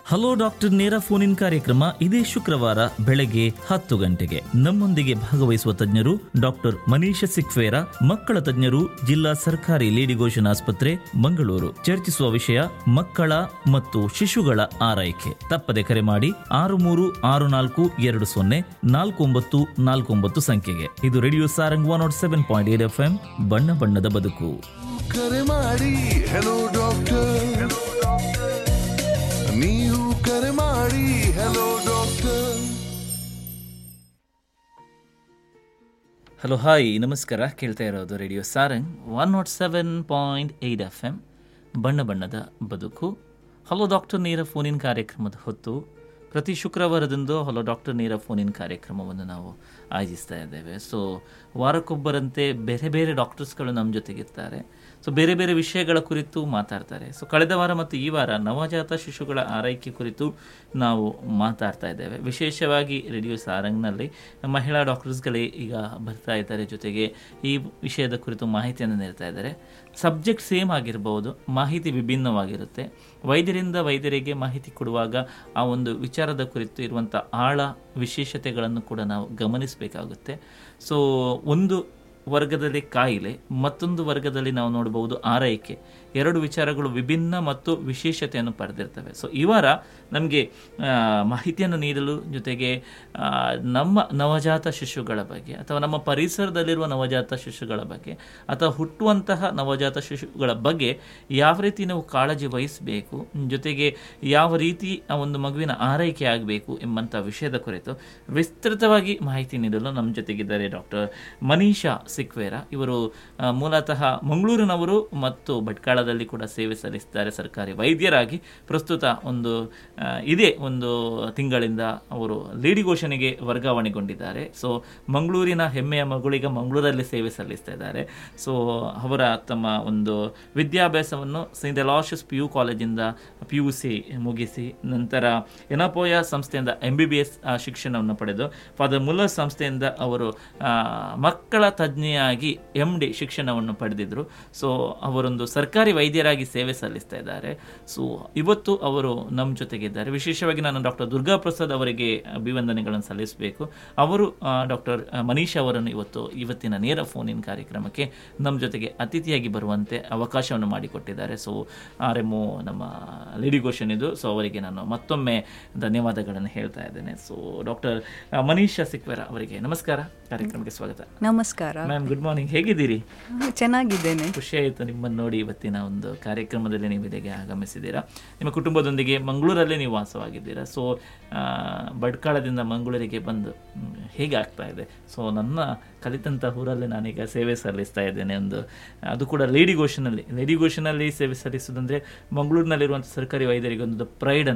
hello doctor ನೇರ phone in ಕಾರ್ಯಕ್ರಮ ಇದೇ ಶುಕ್ರವಾರ ಬೆಳಗ್ಗೆ ಹತ್ತು ಗಂಟೆಗೆ ನಮ್ಮೊಂದಿಗೆ ಭಾಗವಹಿಸುವ ತಜ್ಞರು ಡಾಕ್ಟರ್ ಮನೀಷ ಸಿಕ್ವೇರ ಮಕ್ಕಳ ತಜ್ಞರು ಜಿಲ್ಲಾ ಸರ್ಕಾರಿ ಲೇಡಿ ಘೋಷಣ ಆಸ್ಪತ್ರೆ ಮಂಗಳೂರು ಚರ್ಚಿಸುವ ವಿಷಯ ಮಕ್ಕಳ ಮತ್ತು ಶಿಶುಗಳ ಆರೈಕೆ ತಪ್ಪದೆ ಕರೆ ಮಾಡಿ ಆರು ಮೂರು ಆರು ನಾಲ್ಕು ಎರಡು ಸೊನ್ನೆ ನಾಲ್ಕು ಒಂಬತ್ತು ನಾಲ್ಕು ಒಂಬತ್ತು ಸಂಖ್ಯೆಗೆ ಇದು radio Sarang one nought seven point eight F M ಬಣ್ಣ ಬಣ್ಣದ ಬದುಕು ಕರೆ ಮಾಡಿ ಹೆಲೋ ಡಾಕ್ಟರ್ ನೀವು ಕರೆ ಮಾಡಿ ಹೆಲೋ ಡಾಕ್ಟರ್ ಹಲೋ ಹಾಯ್ ನಮಸ್ಕಾರ ಕೇಳ್ತಾ ಇರೋದು radio Sarang one nought seven point eight F M ಬಣ್ಣ ಬಣ್ಣದ ಬದುಕು ಹಲೋ ಡಾಕ್ಟರ್ ನೇರ ಫೋನಿನ್ ಕಾರ್ಯಕ್ರಮದ ಹೊತ್ತು ಪ್ರತಿ ಶುಕ್ರವಾರದಂದು ಹಲೋ ಡಾಕ್ಟರ್ ನೇರ ಫೋನಿನ್ ಕಾರ್ಯಕ್ರಮವನ್ನು ನಾವು ಆಯೋಜಿಸ್ತಾ ಇದ್ದೇವೆ ಸೊ ವಾರಕ್ಕೊಬ್ಬರಂತೆ ಬೇರೆ ಬೇರೆ ಡಾಕ್ಟರ್ಸ್ಗಳು ನಮ್ಮ ಜೊತೆಗಿರ್ತಾರೆ ಸೊ ಬೇರೆ ಬೇರೆ ವಿಷಯಗಳ ಕುರಿತು ಮಾತಾಡ್ತಾರೆ ಸೊ ಕಳೆದ ವಾರ ಮತ್ತು ಈ ವಾರ ನವಜಾತ ಶಿಶುಗಳ ಆರೈಕೆ ಕುರಿತು ನಾವು ಮಾತಾಡ್ತಾ ಇದ್ದೇವೆ ವಿಶೇಷವಾಗಿ ರೇಡಿಯೋ ಸಾರಂಗ್ನಲ್ಲಿ ಮಹಿಳಾ ಡಾಕ್ಟರ್ಸ್ಗಳೇ ಈಗ ಬರ್ತಾ ಇದ್ದಾರೆ ಜೊತೆಗೆ ಈ ವಿಷಯದ ಕುರಿತು ಮಾಹಿತಿಯನ್ನು ನೀಡ್ತಾ ಇದ್ದಾರೆ ಸಬ್ಜೆಕ್ಟ್ ಸೇಮ್ ಆಗಿರ್ಬೋದು ಮಾಹಿತಿ ವಿಭಿನ್ನವಾಗಿರುತ್ತೆ ವೈದ್ಯರಿಂದ ವೈದ್ಯರಿಗೆ ಮಾಹಿತಿ ಕೊಡುವಾಗ ಆ ಒಂದು ವಿಚಾರದ ಕುರಿತು ಇರುವಂಥ ಆಳ ವಿಶೇಷತೆಗಳನ್ನು ಕೂಡ ನಾವು ಗಮನಿಸಬೇಕಾಗುತ್ತೆ ಸೊ ಒಂದು ವರ್ಗದಲ್ಲಿ ಕಾಯಿಲೆ ಮತ್ತೊಂದು ವರ್ಗದಲ್ಲಿ ನಾವು ನೋಡಬಹುದು ಆರೈಕೆ ಎರಡು ವಿಚಾರಗಳು ವಿಭಿನ್ನ ಮತ್ತು ವಿಶೇಷತೆಯನ್ನು ಪಡೆದಿರ್ತವೆ ಸೊ ಈ ವಾರ ನಮಗೆ ಮಾಹಿತಿಯನ್ನು ನೀಡಲು ಜೊತೆಗೆ ಆ, ನಮ್ಮ ನವಜಾತ ಶಿಶುಗಳ ಬಗ್ಗೆ ಅಥವಾ ನಮ್ಮ ಪರಿಸರದಲ್ಲಿರುವ ನವಜಾತ ಶಿಶುಗಳ ಬಗ್ಗೆ ಅಥವಾ ಹುಟ್ಟುವಂತಹ ನವಜಾತ ಶಿಶುಗಳ ಬಗ್ಗೆ ಯಾವ ರೀತಿ ನಾವು ಕಾಳಜಿ ವಹಿಸಬೇಕು ಜೊತೆಗೆ ಯಾವ ರೀತಿ ಆ ಒಂದು ಮಗುವಿನ ಆರೈಕೆ ಆಗಬೇಕು ಎಂಬಂಥ ವಿಷಯದ ಕುರಿತು ವಿಸ್ತೃತವಾಗಿ ಮಾಹಿತಿ ನೀಡಲು ನಮ್ಮ ಜೊತೆಗಿದ್ದಾರೆ ಡಾಕ್ಟರ್ ಮನೀಷಾ ಸಿಕ್ವೇರ ಇವರು ಆ, ಮೂಲತಃ ಮಂಗಳೂರಿನವರು ಮತ್ತು ಭಟ್ಕಾಳದಲ್ಲಿ ಕೂಡ ಸೇವೆ ಸಲ್ಲಿಸಿದ್ದಾರೆ ಸರ್ಕಾರಿ ವೈದ್ಯರಾಗಿ ಪ್ರಸ್ತುತ ಒಂದು ಆ, ಇದೇ ಒಂದು ತಿಂಗಳಿಂದ ಅವರು ಲೇಡಿ ಘೋಷಣೆಗೆ ವರ್ಗಾವಣೆಗೊಂಡಿದ್ದಾರೆ ಸೊ ಮಂಗಳೂರಿನ ಹೆಮ್ಮೆಯ ಮಗುಳಿಗ ಮಂಗಳೂರಲ್ಲಿ ಸೇವೆ ಸಲ್ಲಿಸ್ತಾ ಇದ್ದಾರೆ ಸೊ ಅವರ ತಮ್ಮ ಒಂದು ವಿದ್ಯಾಭ್ಯಾಸವನ್ನು ಸೈಂಟ್ ಅಲಾಶಸ್ ಪಿ ಯು ಕಾಲೇಜಿಂದ ಪಿ ಯು ಸಿ ಮುಗಿಸಿ ನಂತರ ಎನಪೋಯ ಸಂಸ್ಥೆಯಿಂದ ಎಂ ಬಿ ಬಿ ಎಸ್ ಶಿಕ್ಷಣವನ್ನು ಪಡೆದು ಫಾದರ್ ಮುಲ್ಲರ್ ಸಂಸ್ಥೆಯಿಂದ ಅವರು ಆ, ಮಕ್ಕಳ ತಜ್ಞೆಯಾಗಿ ಎಂ ಡಿ ಶಿಕ್ಷಣವನ್ನು ಪಡೆದಿದ್ದರು ಸೊ ಅವರೊಂದು ಸರ್ಕಾರಿ ವೈದ್ಯರಾಗಿ ಸೇವೆ ಸಲ್ಲಿಸ್ತಾ ಇದ್ದಾರೆ ಸೊ ಇವತ್ತು ಅವರು ನಮ್ಮ ಜೊತೆಗಿದ್ದಾರೆ ವಿಶೇಷವಾಗಿ ನಾನು ಡಾಕ್ಟರ್ ದುರ್ಗಾ ಪ್ರಸಾದ್ ಅವರಿಗೆ ಅಭಿವಂದನೆಗಳನ್ನು ಸಲ್ಲಿಸಬೇಕು ಅವರು ಡಾಕ್ಟರ್ ಮನೀಶ್ ಅವರನ್ನು ಇವತ್ತು ಇವತ್ತಿನ ನೇರ ಫೋನ್ ಇನ್ ಕಾರ್ಯಕ್ರಮಕ್ಕೆ ನಮ್ಮ ಜೊತೆಗೆ ಅತಿಥಿಯಾಗಿ ಬರುವಂತೆ ಅವಕಾಶವನ್ನು ಮಾಡಿಕೊಟ್ಟಿದ್ದಾರೆ ಸೊ ಆರ್ ಎಮ್ ನಮ್ಮ ಲೇಡಿ ಘೋಷಣೆ ಇದು ಸೊ ಅವರಿಗೆ ನಾನು ಮತ್ತೊಮ್ಮೆ ಧನ್ಯವಾದಗಳನ್ನು ಹೇಳ್ತಾ ಇದ್ದೇನೆ ಸೊ ಡಾಕ್ಟರ್ ಮನೀಶಾ ಸಿಕ್ವೇರ ಅವರಿಗೆ ನಮಸ್ಕಾರ ಕಾರ್ಯಕ್ರಮಕ್ಕೆ ಸ್ವಾಗತ ನಮಸ್ಕಾರ ಮ್ಯಾಮ್ ಗುಡ್ ಮಾರ್ನಿಂಗ್ ಹೇಗಿದ್ದೀರಿ ಹಾ, ಚೆನ್ನಾಗಿದ್ದೇನೆ ಖುಷಿ ಆಯಿತು ನಿಮ್ಮನ್ನು ನೋಡಿ ಇವತ್ತಿನ ಒಂದು ಕಾರ್ಯಕ್ರಮದಲ್ಲಿ ನೀವು ಇಲ್ಲಿಗೆ ಆಗಮಿಸಿದ್ದೀರಾ ನಿಮ್ಮ ಕುಟುಂಬದೊಂದಿಗೆ ಮಂಗಳೂರಲ್ಲೇ ನೀವು ವಾಸವಾಗಿದ್ದೀರಾ ಸೊ ಬಡ್ಕಾಳದಿಂದ ಮಂಗಳೂರಿಗೆ ಬಂದು ಮ್, ಹೇಗೆ ಆಗ್ತಾ ಇದೆ ಸೊ ನನ್ನ ಕಲಿತಂಥ ಊರಲ್ಲೇ ನಾನೀಗ ಸೇವೆ ಸಲ್ಲಿಸ್ತಾ ಇದ್ದೇನೆ ಒಂದು ಅದು ಕೂಡ ಲೇಡಿ ಘೋಷನಲ್ಲಿ ಲೇಡಿ ಘೋಷನಲ್ಲಿ ಸೇವೆ ಸಲ್ಲಿಸೋದಂದರೆ ಮಂಗಳೂರಿನಲ್ಲಿರುವಂಥ ಸರ್ಕಾರಿ ವೈದ್ಯರಿಗೆ ಒಂದು ಪ್ರೈಡ್